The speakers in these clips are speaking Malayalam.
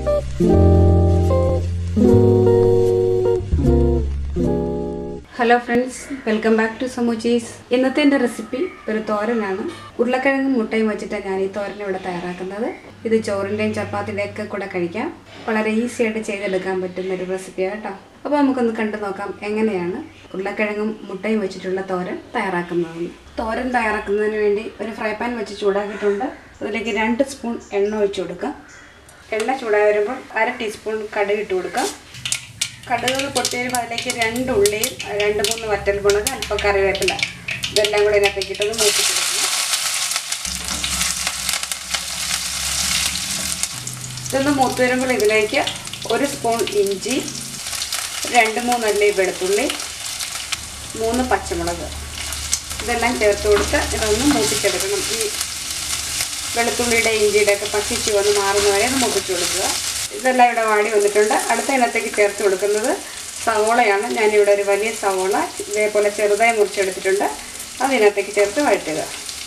hello friends welcome back to സമൂച്ചീസ് ഇന്നത്തെ എൻ്റെ റെസിപ്പി ഒരു തോരനാണ് ഉരുളക്കിഴങ്ങും മുട്ടയും വെച്ചിട്ടാണ് ഞാൻ ഈ തോരൻ ഇവിടെ തയ്യാറാക്കുന്നത് ഇത് ചോറിൻ്റെയും ചപ്പാത്തിൻ്റെയും ഒക്കെ കൂടെ കഴിക്കാം വളരെ ഈസി ആയിട്ട് ചെയ്തെടുക്കാൻ പറ്റുന്ന ഒരു റെസിപ്പിയാണ് കേട്ടോ അപ്പോൾ നമുക്കൊന്ന് കണ്ടു നോക്കാം എങ്ങനെയാണ് ഉരുളക്കിഴങ്ങും മുട്ടയും വെച്ചിട്ടുള്ള തോരൻ തയ്യാറാക്കുന്നതെന്ന് തോരൻ തയ്യാറാക്കുന്നതിന് വേണ്ടി ഒരു ഫ്രൈ പാൻ വെച്ച് ചൂടാക്കിയിട്ടുണ്ട് അതിലേക്ക് രണ്ട് സ്പൂൺ എണ്ണ ഒഴിച്ചു കൊടുക്കാം എണ്ണ ചൂടായി വരുമ്പോൾ അര ടീസ്പൂൺ കടുക് ഇട്ട് കൊടുക്കാം കടുകുകൾ പൊട്ടി വരുമ്പോൾ അതിലേക്ക് രണ്ട് ഉള്ളിയും രണ്ട് മൂന്ന് വറ്റൽമുളക് അല്പം കറിവേപ്പില ഇതെല്ലാം കൂടെ ഇതിനകത്തേക്ക് ഇട്ടത് മൂപ്പിച്ച് കൊടുക്കണം ഇതൊന്ന് മൂത്ത് വരുമ്പോൾ ഇതിലേക്ക് ഒരു സ്പൂൺ ഇഞ്ചി രണ്ട് മൂന്നല്ലി വെളുത്തുള്ളി മൂന്ന് പച്ചമുളക് ഇതെല്ലാം ചേർത്ത് കൊടുത്ത് ഇതൊന്ന് മൂപ്പിച്ചെടുക്കണം ഈ വെളുത്തുള്ളിയുടെ ഇഞ്ചിയുടെ ഒക്കെ പച്ചിച്ച് വന്ന് മാറുന്ന വരെ ഒന്ന് മൂപ്പിച്ച് കൊടുക്കുക ഇതെല്ലാം ഇവിടെ വാടി വന്നിട്ടുണ്ട് അടുത്ത ഇനത്തേക്ക് ചേർത്ത് കൊടുക്കുന്നത് സവോളയാണ് ഞാനിവിടെ ഒരു വലിയ സവോള ഇതേപോലെ ചെറുതായി മുറിച്ചെടുത്തിട്ടുണ്ട് അതിനകത്തേക്ക് ചേർത്ത് വഴറ്റുക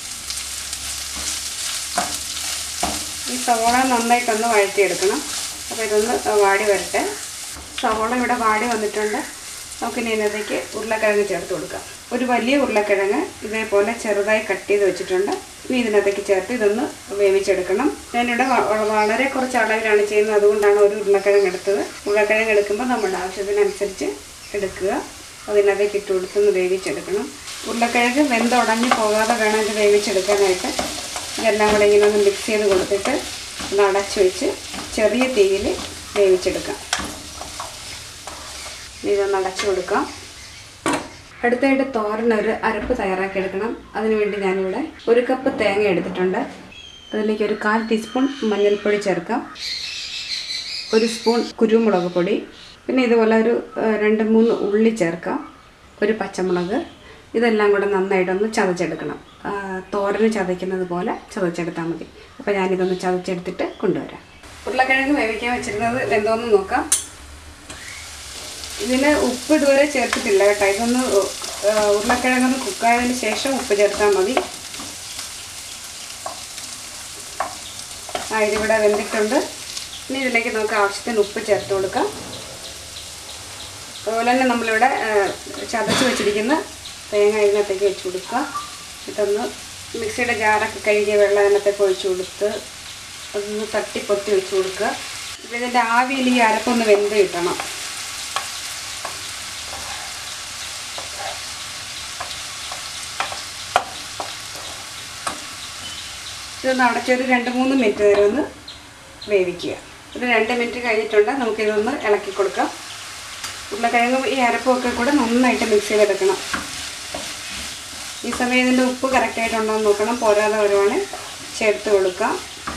ഈ സവോള നന്നായിട്ടൊന്ന് വഴറ്റിയെടുക്കണം അപ്പോൾ ഇതൊന്ന് വാടി വരട്ടെ സവോള ഇവിടെ വാടി വന്നിട്ടുണ്ട് നമുക്കിനി ഇതിനകത്തേക്ക് ഉരുളക്കിഴങ്ങ് ചേർത്ത് കൊടുക്കാം ഒരു വലിയ ഉരുളക്കിഴങ്ങ് ഇതേപോലെ ചെറുതായി കട്ട് ചെയ്ത് വെച്ചിട്ടുണ്ട് ഇനി ഇതിനകത്തേക്ക് ചേർത്ത് ഇതൊന്ന് വേവിച്ചെടുക്കണം ഞാനിവിടെ വ- വളരെ കുറച്ച് അളവിലാണ് ചെയ്യുന്നത് അതുകൊണ്ടാണ് ഒരു ഉരുളക്കിഴങ്ങ് എടുത്തത് ഉരുളക്കിഴങ്ങ് എടുക്കുമ്പോൾ നമ്മുടെ ആവശ്യത്തിനനുസരിച്ച് എടുക്കുക അതിനകത്തേക്ക് ഇട്ട് കൊടുത്തൊന്ന് വേവിച്ചെടുക്കണം ഉരുളക്കിഴങ്ങ് വെന്തുടഞ്ഞ് പോകാതെ വേണം ഇത് വേവിച്ചെടുക്കാനായിട്ട് ഇതെല്ലാം കൂടെ ഇങ്ങനെ ഒന്ന് മിക്സ് ചെയ്ത് കൊടുത്തിട്ട് ഒന്ന് അടച്ചു വെച്ച് ചെറിയ തീയിൽ വേവിച്ചെടുക്കാം ഇനി ഇതൊന്ന് അടച്ചു കൊടുക്കാം അടുത്തായിട്ട് തോരൻ ഒരു അരപ്പ് തയ്യാറാക്കി എടുക്കണം അതിനുവേണ്ടി ഞാനിവിടെ ഒരു കപ്പ് തേങ്ങ എടുത്തിട്ടുണ്ട് അതിലേക്ക് ഒരു കാൽ ടീസ്പൂൺ മഞ്ഞൾപ്പൊടി ചേർക്കാം ഒരു സ്പൂൺ കുരുമുളക് പൊടി പിന്നെ ഇതുപോലെ ഒരു ഏഹ്, രണ്ട് മൂന്ന് ഉള്ളി ചേർക്കാം ഒരു പച്ചമുളക് ഇതെല്ലാം കൂടെ നന്നായിട്ടൊന്ന് ചതച്ചെടുക്കണം ആ, തോരന് ചതയ്ക്കുന്നത് പോലെ ചതച്ചെടുത്താൽ മതി അപ്പോൾ ഞാനിതൊന്ന് ചതച്ചെടുത്തിട്ട് കൊണ്ടുവരാം ഉരുളക്കിഴങ്ങ് വേവിക്കാൻ വെച്ചിരുന്നത് എന്തോന്ന് നോക്കാം ഇതിന് ഉപ്പ് ഇതുവരെ ചേർത്തിട്ടില്ല കേട്ടോ ഇതൊന്ന് ആ, ഉരുളക്കിഴങ്ങൊന്ന് കുക്കായതിന് ശേഷം ഉപ്പ് ചേർത്താൽ മതി ആ ഇതിവിടെ വെന്തിട്ടുണ്ട് ഇനി ഇതിലേക്ക് നമുക്ക് ആവശ്യത്തിന് ഉപ്പ് ചേർത്ത് കൊടുക്കാം അതുപോലെ തന്നെ നമ്മളിവിടെ ആ, ചതച്ച് വെച്ചിരിക്കുന്ന തേങ്ങ ഇതിനകത്തേക്ക് വെച്ച് കൊടുക്കുക ഇതൊന്ന് മിക്സിയുടെ ജാറൊക്കെ കഴുകിയ വെള്ളം അതിനകത്തേക്ക് ഒഴിച്ച് കൊടുത്ത് അതൊന്ന് തട്ടി പൊത്തി വെച്ച് കൊടുക്കുക ഇപ്പം ഇതിൻ്റെ ആവിയിൽ ഈ അരപ്പൊന്ന് വെന്ത് കിട്ടണം ഇതൊന്ന് അടച്ചൊരു രണ്ട് മൂന്ന് മിനിറ്റ് നേരം ഒന്ന് വേവിക്കുക ഒരു രണ്ട് മിനിറ്റ് കഴിഞ്ഞിട്ടുണ്ട് നമുക്കിതൊന്ന് ഇളക്കി കൊടുക്കാം ഉരുളക്കിഴങ്ങും ഈ അരപ്പുമൊക്കെ കൂടെ നന്നായിട്ട് മിക്സ് ചെയ്തെടുക്കണം ഈ സമയം ഇതിൻ്റെ ഉപ്പ് കറക്റ്റായിട്ടുണ്ടോ എന്ന് നോക്കണം പോരാതെ വരുവാണ് ചേർത്ത് കൊടുക്കാം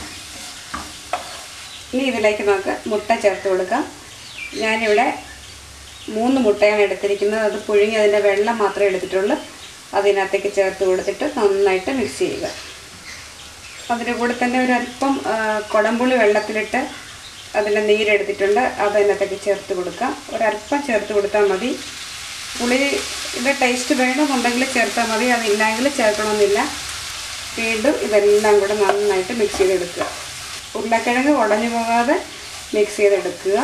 ഇനി ഇതിലേക്ക് നമുക്ക് മുട്ട ചേർത്ത് കൊടുക്കാം ഞാനിവിടെ മൂന്ന് മുട്ടയാണ് എടുത്തിരിക്കുന്നത് അത് പുഴുങ്ങി അതിൻ്റെ വെള്ളം മാത്രമേ എടുത്തിട്ടുള്ളൂ അതിനകത്തേക്ക് ചേർത്ത് കൊടുത്തിട്ട് നന്നായിട്ട് മിക്സ് ചെയ്യുക അതിൻ്റെ കൂടെ തന്നെ ഒരല്പം ആ, കുടംപുളി വെള്ളത്തിലിട്ട് അതിൻ്റെ നീരെടുത്തിട്ടുണ്ട് അത് അതിനകത്തേക്ക് ചേർത്ത് കൊടുക്കാം ഒരല്പം ചേർത്ത് കൊടുത്താൽ മതി പുളിയുടെ ടേസ്റ്റ് വേണമെന്നുണ്ടെങ്കിൽ ചേർത്താൽ മതി അതില്ലെങ്കിൽ ചേർക്കണമെന്നില്ല വീണ്ടും ഇതെല്ലാം കൂടെ നന്നായിട്ട് മിക്സ് ചെയ്തെടുക്കുക ഉരുളക്കിഴങ്ങ് ഉടഞ്ഞു പോകാതെ മിക്സ് ചെയ്തെടുക്കുക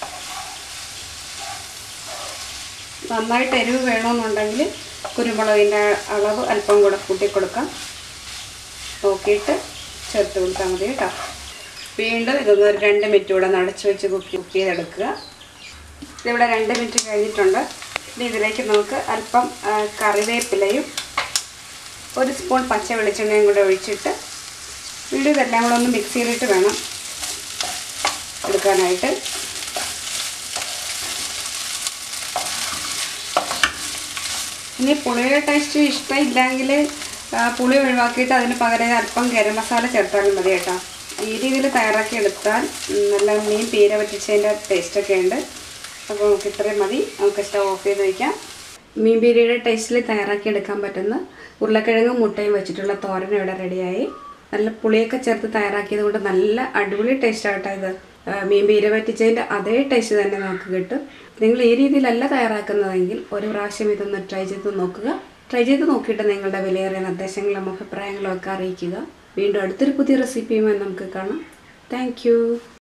നന്നായിട്ട് എരിവ് വേണമെന്നുണ്ടെങ്കിൽ കുരുമുളകിൻ്റെ അളവ് അല്പം കൂടെ കൂട്ടി കൊടുക്കാം നോക്കിയിട്ട് ചേർത്ത് കൊടുത്താൽ മതി കേട്ടോ വീണ്ടും ഇതൊന്ന് ഒരു രണ്ട് മിനിറ്റ് കൂടെ നടച്ച് വെച്ച് കുക്ക് കുക്ക് ചെയ്തെടുക്കുക ഇതിവിടെ രണ്ട് മിനിറ്റ് കഴിഞ്ഞിട്ടുണ്ട് ഇനി ഇതിലേക്ക് നമുക്ക് അല്പം ആ, കറിവേപ്പിലയും ഒരു സ്പൂൺ പച്ച വെളിച്ചെണ്ണയും കൂടെ ഒഴിച്ചിട്ട് വീണ്ടും ഇതെല്ലാം കൂടെ ഒന്ന് മിക്സ് ചെയ്തിട്ട് വേണം എടുക്കാനായിട്ട് ഇനി പുളിയുടെ ടേസ്റ്റ് ഇഷ്ടമില്ലെങ്കിൽ ആ, പുളി ഒഴിവാക്കിയിട്ട് അതിന് പകരം അല്പം ഗരം മസാല ചേർത്താലും മതി കേട്ടോ ഈ രീതിയിൽ തയ്യാറാക്കി എടുത്താൽ ഉം, നല്ല മീൻ പീര പറ്റിച്ചതിൻ്റെ ടേസ്റ്റൊക്കെ ഉണ്ട് അപ്പോൾ നമുക്ക് ഇത്രയും മതി നമുക്ക് സ്റ്റവ് ഓഫ് ചെയ്ത് വയ്ക്കാം മീൻ പീരയുടെ ടേസ്റ്റിൽ തയ്യാറാക്കി എടുക്കാൻ പറ്റുന്ന ഉരുളക്കിഴങ്ങും മുട്ടയും വെച്ചിട്ടുള്ള തോരൻ ഇവിടെ റെഡിയായി നല്ല പുളിയൊക്കെ ചേർത്ത് തയ്യാറാക്കിയത് കൊണ്ട് നല്ല അടിപൊളി ടേസ്റ്റ് ആട്ടോ ഇത് ആ, മീൻ പീര പറ്റിച്ചതിൻ്റെ അതേ ടേസ്റ്റ് തന്നെ നമുക്ക് കിട്ടും നിങ്ങൾ ഈ രീതിയിലല്ല തയ്യാറാക്കുന്നതെങ്കിൽ ഒരു പ്രാവശ്യം ഇതൊന്ന് ട്രൈ ചെയ്ത് നോക്കുക ട്രൈ ചെയ്ത് നോക്കിയിട്ട് നിങ്ങളുടെ വിലയേറിയ നിർദ്ദേശങ്ങളും അഭിപ്രായങ്ങളും ഒക്കെ അറിയിക്കുക വീണ്ടും അടുത്തൊരു പുതിയ റെസിപ്പിയുമായി നമുക്ക് കാണാം താങ്ക്